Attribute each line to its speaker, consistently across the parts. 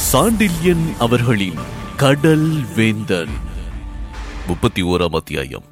Speaker 1: சாண்டில்யன் அவர்களின் கடல் வேந்தன் முப்பத்தி ஓராம் அத்தியாயம்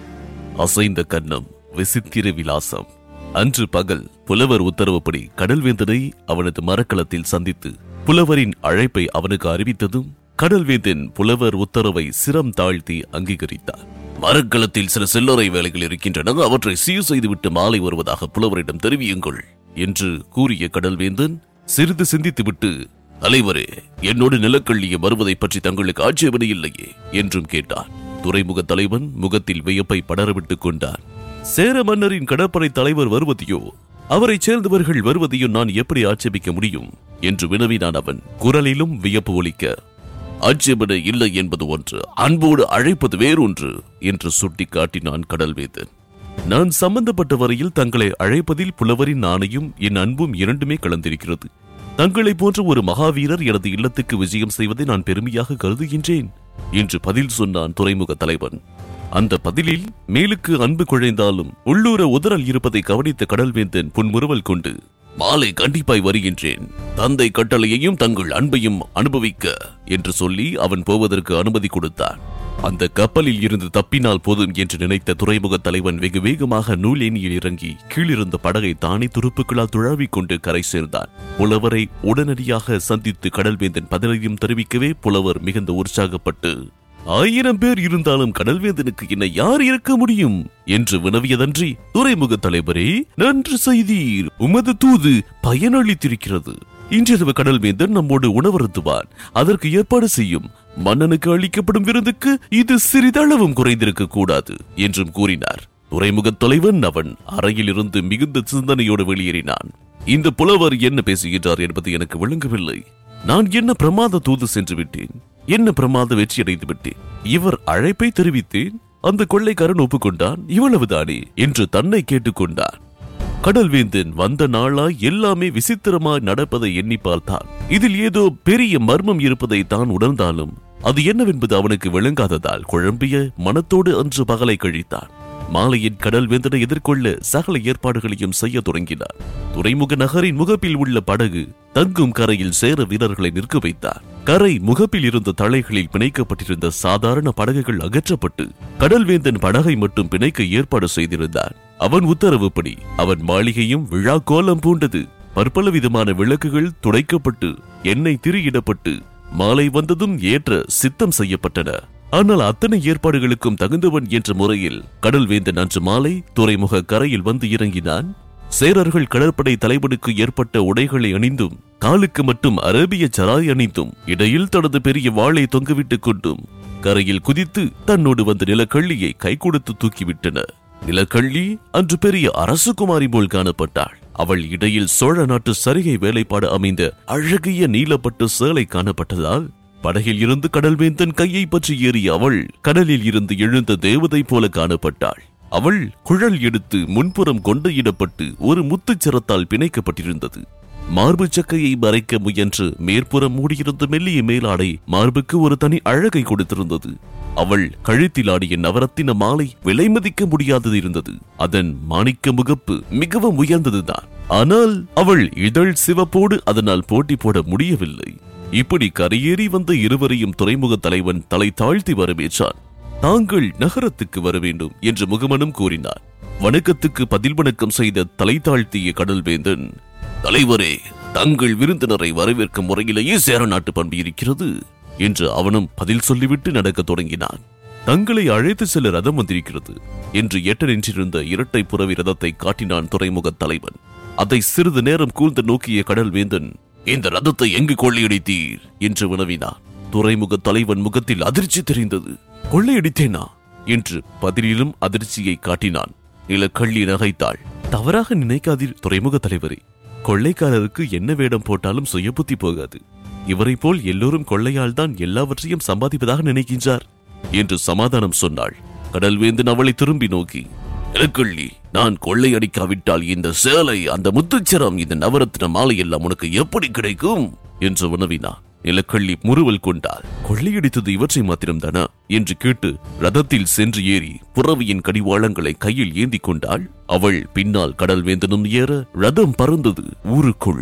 Speaker 1: அசைந்த கன்னம் விசித்திர விலாசம் அன்று பகல் புலவர் உத்தரவுப்படி கடல்வேந்தனை அவனது மரக்களத்தில் சந்தித்து புலவரின் அழைப்பை அவனுக்கு அறிவித்ததும் கடல்வேந்தன் புலவர் உத்தரவை சிரம் தாழ்த்தி அங்கீகரித்தார் மரக்களத்தில் சில சில்லறை வேலைகள் இருக்கின்றன அவற்றை சீர் செய்துவிட்டு மாலை வருவதாக புலவரிடம் தெரிவியுங்கள் என்று கூறிய கடல்வேந்தன் சிறிது சிந்தித்துவிட்டு தலைவரே என்னோடு நிலக்கள்ளிய வருவதை பற்றி தங்களுக்கு ஆட்சேபனை இல்லையே என்றும் கேட்டார் துறைமுக தலைவன் முகத்தில் வியப்பை படரவிட்டுக் கொண்டார் சேர மன்னரின் கடற்படை தலைவர் வருவதையோ அவரைச் சேர்ந்தவர்கள் வருவதையோ நான் எப்படி ஆட்சேபிக்க முடியும் என்று வினவினான் அவன் குரலிலும் வியப்பு ஒலிக்க ஆட்சேபனை இல்லை என்பது ஒன்று அன்போடு அழைப்பது வேறொன்று என்று சுட்டிக்காட்டினான் கடல்வேந்தன் நான் சம்பந்தப்பட்ட வரையில் தங்களை அழைப்பதில் புலவரின் நாணையும் என் அன்பும் இரண்டுமே கலந்திருக்கிறது தங்களைப் போன்ற ஒரு மகாவீரர் எனது இல்லத்துக்கு விஜயம் செய்வதை நான் பெருமையாக கருதுகின்றேன் என்று பதில் சொன்னான் துறைமுக தலைவன் அந்த பதிலில் மேலுக்கு அன்பு குழைந்தாலும் உள்ளூர உதறல் இருப்பதை கவனித்த கடல்வேந்தன் புன்முறுவல் கொண்டு மாலை கண்டிப்பாய் வருகின்றேன் தந்தை கட்டளையையும் தங்கள் அன்பையும் அனுபவிக்க என்று சொல்லி அவன் போவதற்கு அனுமதி கொடுத்தான் அந்த கப்பலில் இருந்து தப்பினால் போதும் என்று நினைத்த துறைமுக தலைவன் வெகு வேகமாக நூலேனியில் இறங்கி கீழிருந்த படகை தானே துருப்புகளால் துழாவிக் கொண்டு கரை சேர்ந்தான் புலவரை உடனடியாக சந்தித்து கடல்வேந்தன் பதிலையும் தெரிவிக்கவே புலவர் மிகுந்த உற்சாகப்பட்டு ஆயிரம் பேர் இருந்தாலும் கடல்வேந்தனுக்கு என்ன யார் இருக்க முடியும் என்று வினவியதன்றி துறைமுக தலைவரே நன்று செய்தீர் உமது தூது பயனளித்திருக்கிறது இன்றிரவு கடல்வேந்தன் நம்மோடு உணவருந்துவான் அதற்கு ஏற்பாடு செய்யும் மன்னனுக்கு அளிக்கப்படும் விருந்துக்கு இது சிறிதளவும் குறைந்திருக்க கூடாது என்றும் கூறினார் துறைமுக தலைவன் அவன் அறையிலிருந்து மிகுந்த சிந்தனையோடு வெளியேறினான் இந்த புலவர் என்ன பேசுகின்றார் என்பது எனக்கு விளங்கவில்லை நான் என்ன பிரமாத தூது சென்று விட்டேன் என்ன பிரமாத வெற்றி அடைந்து விட்டேன் இவர் அழைப்பை தெரிவித்தேன் அந்த கொள்ளைக்காரன் ஒப்புக்கொண்டான் இவ்வளவுதானே என்று தன்னை கேட்டுக்கொண்டான் கடல்வேந்தன் வந்த நாளாய் எல்லாமே விசித்திரமாய் நடப்பதை எண்ணி பார்த்தான் இதில் ஏதோ பெரிய மர்மம் இருப்பதை தான் உணர்ந்தாலும் அது என்னவென்பது அவனுக்கு விளங்காததால் குழம்பிய மனத்தோடு அன்று பகலை கழித்தான் மாலையின் கடல் வேந்தனை எதிர்கொள்ள சகல ஏற்பாடுகளையும் செய்ய தொடங்கினார் துறைமுக நகரின் முகப்பில் உள்ள படகு தங்கும் கரையில் சேர வீரர்களை நிற்க வைத்தார் கரை முகப்பில் இருந்த தலைகளில் பிணைக்கப்பட்டிருந்த சாதாரண படகுகள் அகற்றப்பட்டு கடல்வேந்தன் படகை மட்டும் பிணைக்க ஏற்பாடு செய்திருந்தார் அவன் உத்தரவுப்படி அவன் மாளிகையும் விழா கோலம் பூண்டது பற்பல விதமான விளக்குகள் துடைக்கப்பட்டு எண்ணெய் திரியிடப்பட்டு மாலை வந்ததும் ஏற்ற சித்தம் செய்யப்பட்டன ஆனால் அத்தனை ஏற்பாடுகளுக்கும் தகுந்தவன் என்ற முறையில் கடல்வேந்தன் அன்று மாலை துறைமுக கரையில் வந்து இறங்கினான் சேரர்கள் கடற்படை தலைவனுக்கு ஏற்பட்ட உடைகளை அணிந்தும் காலுக்கு மட்டும் அரேபிய சராய் அணிந்தும் இடையில் தனது பெரிய வாளை தொங்கவிட்டுக் கொண்டும் கரையில் குதித்து தன்னோடு வந்த நிலக்கள்ளியை கை கொடுத்து தூக்கிவிட்டன நிலக்கள்ளி அன்று பெரிய அரசகுமாரி போல் காணப்பட்டாள் அவள் இடையில் சோழ நாட்டு சரிகை வேலைப்பாடு அமைந்த அழகிய நீலப்பட்டு சேலை காணப்பட்டதால் படகில் இருந்து கடல்வேந்தன் கையை பற்றி ஏறிய அவள் கடலில் இருந்து எழுந்த தேவதை போல காணப்பட்டாள் அவள் குழல் எடுத்து முன்புறம் கொண்டையிடப்பட்டு ஒரு முத்துச்சிரத்தால் பிணைக்கப்பட்டிருந்தது மார்பு சக்கையை மறைக்க முயன்று மேற்புறம் மூடியிருந்த மெல்லிய மேலாடை மார்புக்கு ஒரு தனி அழகை கொடுத்திருந்தது அவள் கழுத்தில் ஆடிய நவரத்தின மாலை விலை மதிக்க முடியாதது இருந்தது அதன் மாணிக்க முகப்பு மிகவும் உயர்ந்ததுதான் ஆனால் அவள் இதழ் சிவப்போடு அதனால் போட்டி போட முடியவில்லை இப்படி கரையேறி வந்த இருவரையும் துறைமுக தலைவன் தலை தாழ்த்தி வரவேற்றான் தாங்கள் நகரத்துக்கு வர வேண்டும் என்று முகமனும் கூறினார் வணக்கத்துக்கு பதில் வணக்கம் செய்த தலை தாழ்த்திய கடல்வேந்தன் தலைவரே தங்கள் விருந்தினரை வரவேற்கும் முறையிலேயே சேர நாட்டு பண்பு இருக்கிறது என்று அவனும் பதில் சொல்லிவிட்டு நடக்கத் தொடங்கினான் தங்களை அழைத்து செல்ல ரதம் வந்திருக்கிறது என்று எட்ட நின்றிருந்த இரட்டை புறவி ரதத்தை காட்டினான் துறைமுக தலைவன் அதை சிறிது நேரம் கூர்ந்து நோக்கிய கடல் வேந்தன் இந்த ரதத்தை எங்கு கொள்ளையடித்தீர் என்று வினவினான் துறைமுக தலைவன் முகத்தில் அதிர்ச்சி தெரிந்தது கொள்ளையடித்தேனா என்று பதிலிலும் அதிர்ச்சியை காட்டினான் நிலக்கள்ளி நகைத்தாள் தவறாக நினைக்காதீர் துறைமுக தலைவரே கொள்ளைக்காரருக்கு என்ன வேடம் போட்டாலும் சுயபுத்தி போகாது இவரை போல் எல்லோரும் கொள்ளையால் தான் எல்லாவற்றையும் சம்பாதிப்பதாக நினைக்கின்றார் என்று சமாதானம் சொன்னாள் கடல்வேந்தன் அவளை திரும்பி நோக்கி இலக்கள்ளி நான் கொள்ளையடிக்காவிட்டால் இந்த சேலை அந்த முத்துச்சரம் இந்த நவரத்ன மாலை எல்லாம் உனக்கு எப்படி கிடைக்கும் என்று வினவினான் நிலக்கள்ளி முறுவல் கொண்டாள் கொள்ளையடித்தது இவற்றை மாத்திரம்தானா என்று கேட்டு ரதத்தில் சென்று ஏறி புறவியின் கடிவாளங்களை கையில் ஏந்தி கொண்டாள் அவள் பின்னால் கடல் வேந்தனும் ஏற ரதம் பறந்தது ஊருக்குள்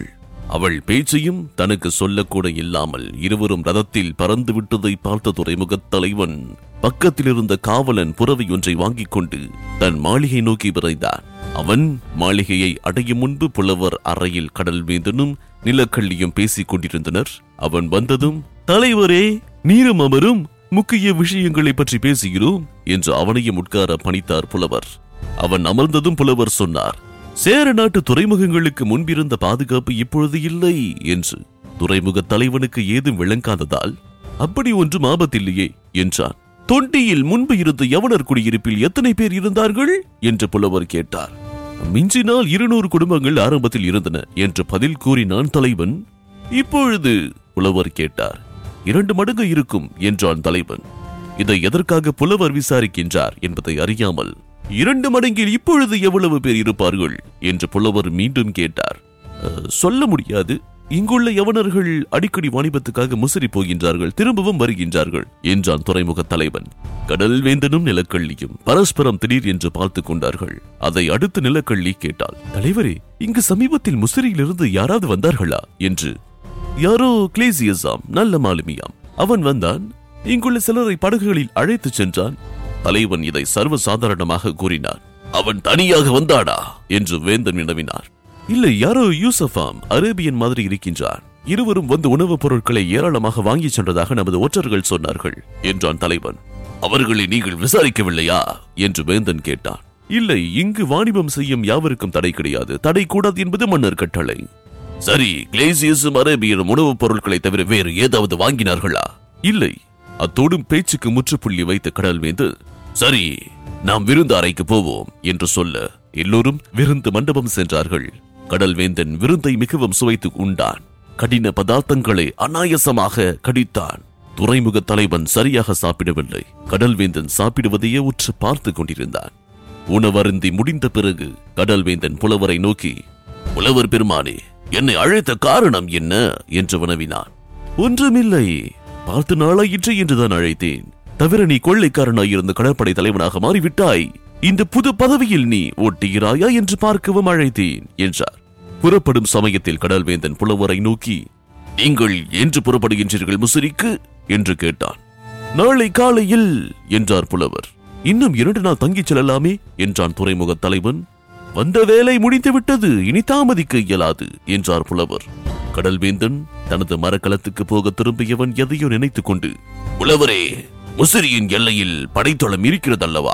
Speaker 1: அவள் பேச்சையும் தனக்கு சொல்லக்கூட இல்லாமல் இருவரும் ரதத்தில் பறந்து விட்டதை பார்த்த துறைமுகத் தலைவன் பக்கத்தில் இருந்த காவலன் புறவை ஒன்றை வாங்கிக் கொண்டு தன் மாளிகை நோக்கி விரைந்தான் அவன் மாளிகையை அடையும் முன்பு புலவர் அறையில் கடல் வேந்தனும் நிலக்கள்ளியும் பேசிக் கொண்டிருந்தனர் அவன் வந்ததும் தலைவரே நீரும் அமரும் முக்கிய விஷயங்களை பற்றி பேசுகிறோம் என்று அவனையும் உட்கார பணித்தார் புலவர் அவன் அமர்ந்ததும் புலவர் சொன்னார் சேர நாட்டு துறைமுகங்களுக்கு முன்பிருந்த பாதுகாப்பு இப்பொழுது இல்லை என்று துறைமுக தலைவனுக்கு ஏதும் விளங்காததால் அப்படி ஒன்றும் ஆபத்தில்லையே என்றான் தொண்டியில் முன்பு இருந்த யவனர் குடியிருப்பில் எத்தனை பேர் இருந்தார்கள் என்று புலவர் கேட்டார் மிஞ்சினால் இருநூறு குடும்பங்கள் ஆரம்பத்தில் இருந்தன என்று பதில் கூறினான் தலைவன் இப்பொழுது புலவர் கேட்டார் இரண்டு மடங்கு இருக்கும் என்றான் தலைவன் இதை எதற்காக புலவர் விசாரிக்கின்றார் என்பதை அறியாமல் இரண்டு மடங்கில் இப்பொழுது எவ்வளவு பேர் இருப்பார்கள் என்று புலவர் மீண்டும் கேட்டார் "அஹ், சொல்ல முடியாது இங்குள்ள யவனர்கள் அடிக்கடி வாணிபத்துக்காக முசிறி போகின்றார்கள் திரும்பவும் வருகின்றார்கள் என்றான் துறைமுக தலைவன் கடல் வேந்தனும் நிலக்கள்ளியும் பரஸ்பரம் திடீர் என்று பார்த்துக் கொண்டார்கள் அதை அடுத்து நிலக்கள்ளி கேட்டாள் தலைவரே இங்கு சமீபத்தில் முசிறியிலிருந்து யாராவது வந்தார்களா என்று யாரோ கிளேசியஸாம் நல்ல மாலுமியாம் அவன் வந்தான் இங்குள்ள சிலரை படகுகளில் அழைத்துச் சென்றான் தலைவன் இதை சர்வ சாதாரணமாக கூறினான் அவன் தனியாக வந்தாடா என்று வேந்தன் வினவினார் இல்லை யாரோ யூசஃபாம் அரேபியன் மாதிரி இருக்கின்றான் இருவரும் வந்து உணவுப் பொருட்களை ஏராளமாக வாங்கிச் சென்றதாக நமது ஒற்றர்கள் சொன்னார்கள் என்றான் தலைவன் அவர்களை நீங்கள் விசாரிக்கவில்லையா என்று வேந்தன் கேட்டான் இல்லை இங்கு வாணிபம் செய்யும் யாவருக்கும் தடை கிடையாது தடை கூடாது என்பது மன்னர் கட்டளை சரி கிளேசியஸும் அரேபியரும் உணவுப் பொருட்களை தவிர வேறு ஏதாவது வாங்கினார்களா இல்லை அத்தோடும் பேச்சுக்கு முற்றுப்புள்ளி வைத்த கடல் வேந்து சரி நாம் விருந்து அறைக்கு போவோம் என்று சொல்ல எல்லோரும் விருந்து மண்டபம் சென்றார்கள் கடல் வேந்தன் விருந்தை மிகவும் சுவைத்து உண்டான் கடின பதார்த்தங்களை அனாயசமாக கடித்தான் துறைமுக தலைவன் சரியாக சாப்பிடவில்லை கடல்வேந்தன் சாப்பிடுவதையே உற்று பார்த்து கொண்டிருந்தான் உணவருந்தி முடிந்த பிறகு கடல்வேந்தன் புலவரை நோக்கி புலவர் பெருமானே என்னை அழைத்த காரணம் என்ன என்று வினவினான் ஒன்றுமில்லை பார்த்து நாளாயிற்று என்றுதான் அழைத்தேன் தவிர நீ கொள்ளைக்காரனாயிருந்த கடற்படை தலைவனாக மாறிவிட்டாய் இந்த புது பதவியில் நீ ஒட்டுகிறாயா என்று பார்க்கவும் அழைத்தேன் என்றார் புறப்படும் சமயத்தில் கடல்வேந்தன் புலவரை நோக்கி நீங்கள் என்று புறப்படுகின்றீர்கள் முசிறிக்கு என்று கேட்டான் நாளை காலையில் என்றார் புலவர் இன்னும் இரண்டு நாள் தங்கிச் செல்லலாமே என்றான் துறைமுக தலைவன் வந்த வேலை முடிந்து விட்டது இனி தாமதிக்க இயலாது என்றார் புலவர் கடல்வேந்தன் தனது மரக்கலத்துக்கு போக திரும்பியவன் எதையோ நினைத்துக் கொண்டு புலவரே முசிறியின் எல்லையில் படைத்தளம் இருக்கிறதல்லவா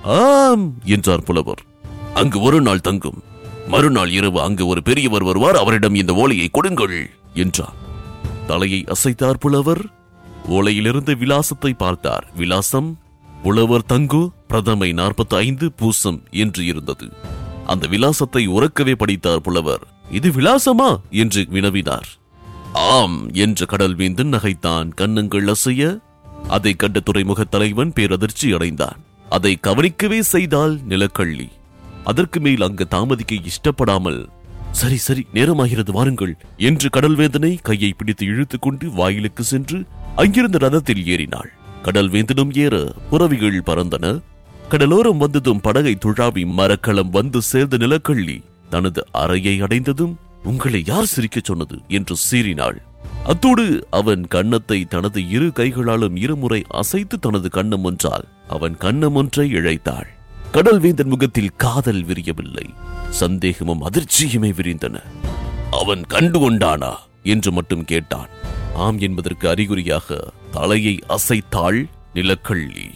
Speaker 1: ஆம் என்றார் புலவர் அங்கு ஒரு நாள் தங்கும் மறுநாள் இரவு அங்கு ஒரு பெரியவர் வருவார் அவரிடம் இந்த ஓலையை கொடுங்கள் என்றார் தலையை அசைத்தார் புலவர் ஓலையிலிருந்து விலாசத்தை பார்த்தார் விலாசம் புலவர் தங்கு பிரதமை நாற்பத்தி ஐந்து பூசம் என்று இருந்தது அந்த விலாசத்தை உறக்கவே படித்தார் புலவர் இது விலாசமா என்று வினவினார் ஆம் என்று கடல்வேந்தன் நகைத்தான் கன்னங்கள் அசைய அதை கண்ட துறைமுக தலைவன் பேரதிர்ச்சி அடைந்தான் அதை கவனிக்கவே செய்தால் நிலக்கள்ளி அதற்கு மேல் அங்கு தாமதிக்க இஷ்டப்படாமல் சரி சரி நேரமாகிறது வாருங்கள் என்று கடல்வேந்தனை கையை பிடித்து இழுத்துக் கொண்டு வாயிலுக்கு சென்று அங்கிருந்த ரதத்தில் ஏறினாள் கடல்வேந்தனும் ஏற புறவிகள் பறந்தன கடலோரம் வந்ததும் படகை துழாவி மரக்களம் வந்து சேர்ந்த நிலக்கள்ளி தனது அறையை அடைந்ததும் உங்களை யார் சிரிக்கச் சொன்னது என்று சீறினாள் அத்தோடு அவன் கன்னத்தை தனது இரு கைகளாலும் இருமுறை அசைத்து தனது கன்னம் ஒன்றால் அவன் கன்னம் ஒன்றை இழைத்தாள் கடல்வேந்தன் முகத்தில் காதல் விரியவில்லை சந்தேகமும் அதிர்ச்சியுமே விரிந்தன அவன் கண்டு கொண்டானா என்று மட்டும் கேட்டான் ஆம் என்பதற்கு அறிகுறியாக தலையை அசைத்தாள் நிலக்கள்ளி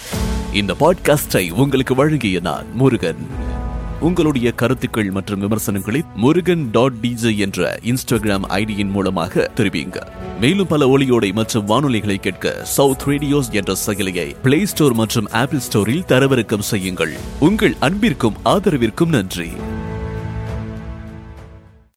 Speaker 1: இந்த பாட்காஸ்டை உங்களுக்கு வழங்கிய நான் முருகன் உங்களுடைய கருத்துக்கள் மற்றும் விமர்சனங்களை முருகன் டாட் டிஜே என்ற இன்ஸ்டாகிராம் ஐடியின் மூலமாக தெரிவிங்க மேலும் பல ஒளியோடை மற்றும் வானொலிகளை கேட்க சவுத் ரேடியோஸ் என்ற செயலியை பிளே ஸ்டோர் மற்றும் ஆப்பிள் ஸ்டோரில் தரவிறக்கம் செய்யுங்கள் உங்கள் அன்பிற்கும் ஆதரவிற்கும் நன்றி